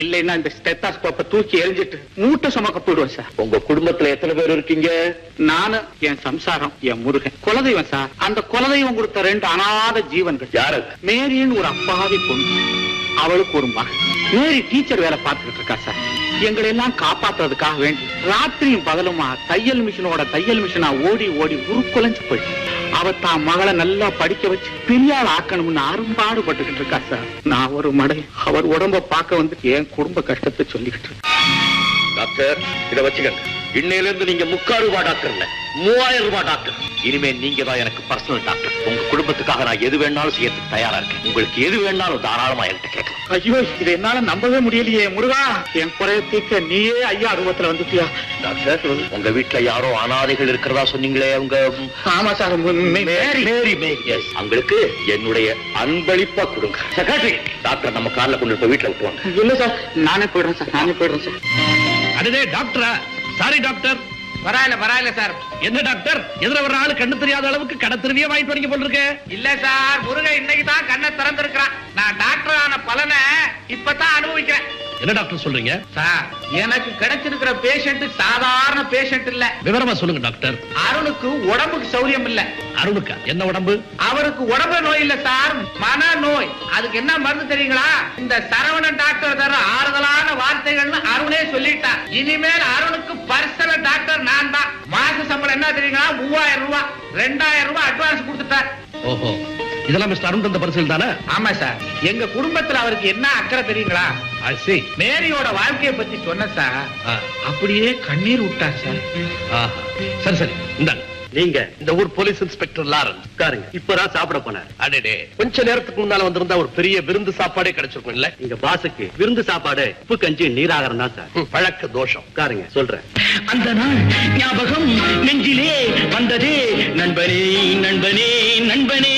இல்லைன்னா இந்த ஸ்டெத்தாஸ்கோப்பை தூக்கி எரிஞ்சிட்டு மூட்டை சுமக்க போயிடுவேன் சார் உங்க குடும்பத்துல எத்தனை பேர் இருக்கீங்க நானு என் சம்சாரம் என் முருகன் குலதெய்வம் சார் அந்த குலதெய்வம் கொடுத்த ரெண்டு அனாத ஜீவன்கள் யாரு மேரின்னு ஒரு அப்பாவி பொண்ணு அவளுக்கு ஒரு மகன் மேரி டீச்சர் வேலை பார்த்துக்கிட்டு இருக்கா சார் எங்களை எல்லாம் காப்பாத்துறதுக்காக வேண்டி ராத்திரியும் பகலுமா தையல் மிஷினோட தையல் மிஷினா ஓடி ஓடி உருக்குலைஞ்சு போயிட்டு அவ தான் மகளை நல்லா படிக்க வச்சு பெரியாள் ஆக்கணும்னு அரும்பாடு பட்டுக்கிட்டு இருக்கா சார் நான் ஒரு மடை அவர் உடம்ப பார்க்க வந்து என் குடும்ப கஷ்டத்தை சொல்லிக்கிட்டு இருக்கேன் டாக்டர் இத வச்சுக்கங்க இன்னையில இருந்து நீங்க முக்கால் ரூபாய் டாக்டர் இல்ல மூவாயிரம் ரூபாய் டாக்டர் இனிமே நீங்க தான் எனக்கு பர்சனல் டாக்டர் உங்க குடும்பத்துக்காக நான் எது வேணாலும் செய்யறதுக்கு தயாரா இருக்கேன் உங்களுக்கு எது வேணாலும் தாராளமா என்கிட்ட கேட்கலாம் ஐயோ இது என்னால நம்பவே முடியலையே முருகா என் குறைய தீர்க்க நீயே ஐயா அனுபவத்துல வந்துட்டியா டாக்டர் உங்க வீட்டுல யாரோ அனாதைகள் இருக்கிறதா சொன்னீங்களே உங்க ஆமா சார் மேரி மேரி மேரி எஸ் அவங்களுக்கு என்னுடைய அன்பளிப்பா கொடுங்க செக்ரட்டரி டாக்டர் நம்ம கார்ல கொண்டு போய் வீட்டுல விட்டுவாங்க இல்ல சார் நானே போயிடுறேன் சார் நானே போயிடுறேன் சார் அடடே டாக்டரா சாரி டாக்டர் பரவாயில்ல பரவாயில்ல சார் என்ன டாக்டர் எதிர வர்ற ஆளு கண்ணு தெரியாத அளவுக்கு கடை திருவியா வாங்கிட்டு வரீங்க போல இருக்கு இல்ல சார் முருகன் இன்னைக்கு தான் கண்ணை திறந்திருக்கிறான் நான் டாக்டர் ஆன பலனை இப்பதான் அனுபவிக்கிறேன் என்ன டாக்டர் சொல்றீங்க சார் எனக்கு கிடைச்சிருக்கிற பேஷண்ட் சாதாரண பேஷண்ட் இல்ல விவரமா சொல்லுங்க டாக்டர் அருணுக்கு உடம்புக்கு சௌரியம் இல்ல அருணுக்கா என்ன உடம்பு அவருக்கு உடம்பு நோய் இல்ல சார் மன நோய் அதுக்கு என்ன மருந்து தெரியுங்களா இந்த சரவணன் டாக்டர் தர ஆறுதலான வார்த்தைகள்னு அருணே சொல்லிட்டார் இனிமேல் அருணுக்கு பர்சனல் டாக்டர் நான் தான் மாச சம்பளம் என்ன தெரியுங்களா மூவாயிரம் ரூபாய் ரெண்டாயிரம் ரூபாய் அட்வான்ஸ் கொடுத்துட்டார் ஓஹோ இதெல்லாம் மிஸ்டர் அருண் தந்த பரிசில் தானே ஆமா சார் எங்க குடும்பத்துல அவருக்கு என்ன அக்கறை தெரியுங்களா ஐ see மேரியோட வாழ்க்கைய பத்தி சொன்ன சார் ஆ, அப்படியே கண்ணீர் விட்டார் சார் ஆஹா. சரி சரி இந்தாங்க நீங்க இந்த ஊர் போலீஸ் இன்ஸ்பெக்டர் லாரன்ஸ் உட்காருங்க இப்பதான் சாப்பிட போனார் அடடே கொஞ்ச நேரத்துக்கு முன்னால வந்திருந்தா ஒரு பெரிய விருந்து சாப்பாடே கிடைச்சிருக்கும் இல்ல எங்க பாசுக்கு விருந்து சாப்பாடு உப்பு கஞ்சி நீராகரம் தான் சார் ம், பழக்க தோஷம் உட்காருங்க சொல்றேன் அந்த நாள் ஞாபகம் நெஞ்சிலே வந்ததே நண்பனே நண்பனே நண்பனே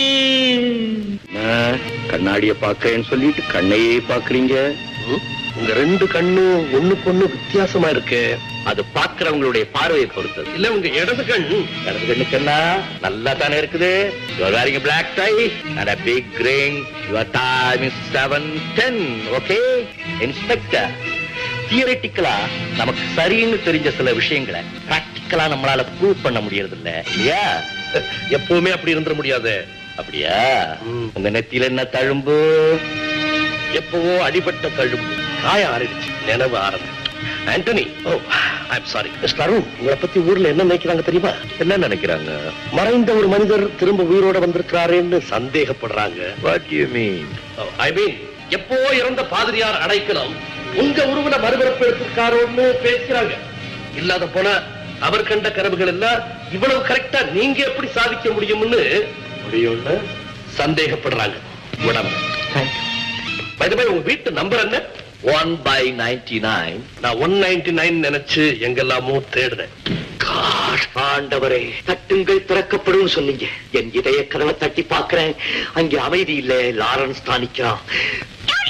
கண்ணாடிய பாக்கேன்னு சொல்லிட்டு கண்ணையே பாக்குறீங்க ம், உங்க ரெண்டு கண்ணும் ஒண்ணுக்கு ஒண்ணு வித்தியாசமா இருக்கு அது பாக்குறவங்களுடைய பார்வையை பொறுத்தது இல்ல உங்க இடது கண் இடது கண்ணுக்குன்னா நல்லா தானே இருக்குது You are wearing a black tie and a big ring. Your time is 7:10. Okay? Inspector. தியரிட்டிக்கலா நமக்கு சரின்னு தெரிஞ்ச சில விஷயங்களை பிராக்டிக்கலா நம்மளால ப்ரூவ் பண்ண முடியறது இல்ல இல்லையா எப்பவுமே அப்படி இருந்துட முடியாது அப்படியா ம். உங்க நெத்தியில என்ன தழும்பு எப்பவோ அடிபட்ட தழும்பு காயம் ஆறிடுச்சு நினைவு ஆரம்பி Antony oh I'm sorry mister Arun உங்களை பத்தி ஊர்ல என்ன நினைக்கிறாங்க தெரியுமா என்ன நினைக்கிறாங்க மறைந்த ஒரு மனிதர் திரும்ப உயிரோட வந்திருக்கிறாரேன்னு சந்தேகப்படுறாங்க வாட் யூ மீன் ஐ மீன் எப்போ இறந்த பாதிரியார் அடைக்கலம் உங்க உருவன மறுபிறப்பு எடுத்திருக்காரோன்னு பேசுறாங்க இல்லாத போன அவர் கண்ட கனவுகள் எல்லாம் இவ்வளவு கரெக்டா நீங்க எப்படி சாதிக்க முடியும்னு முடியும்னு சந்தேகப்படுறாங்க உடம்பு பை உங்க வீட்டு நம்பர் என்ன ஒன் பை நைன்டி நைன் நான் ஒன் நைன்டி நைன் நினைச்சு எங்கெல்லாமோ தேடுறேன் ஆண்டவரே தட்டுங்கள் திறக்கப்படும் சொன்னீங்க என் இதய கதவை தட்டி பார்க்கிறேன் அங்கே அமைதி இல்ல லாரன்ஸ் தான் நிக்கிறான்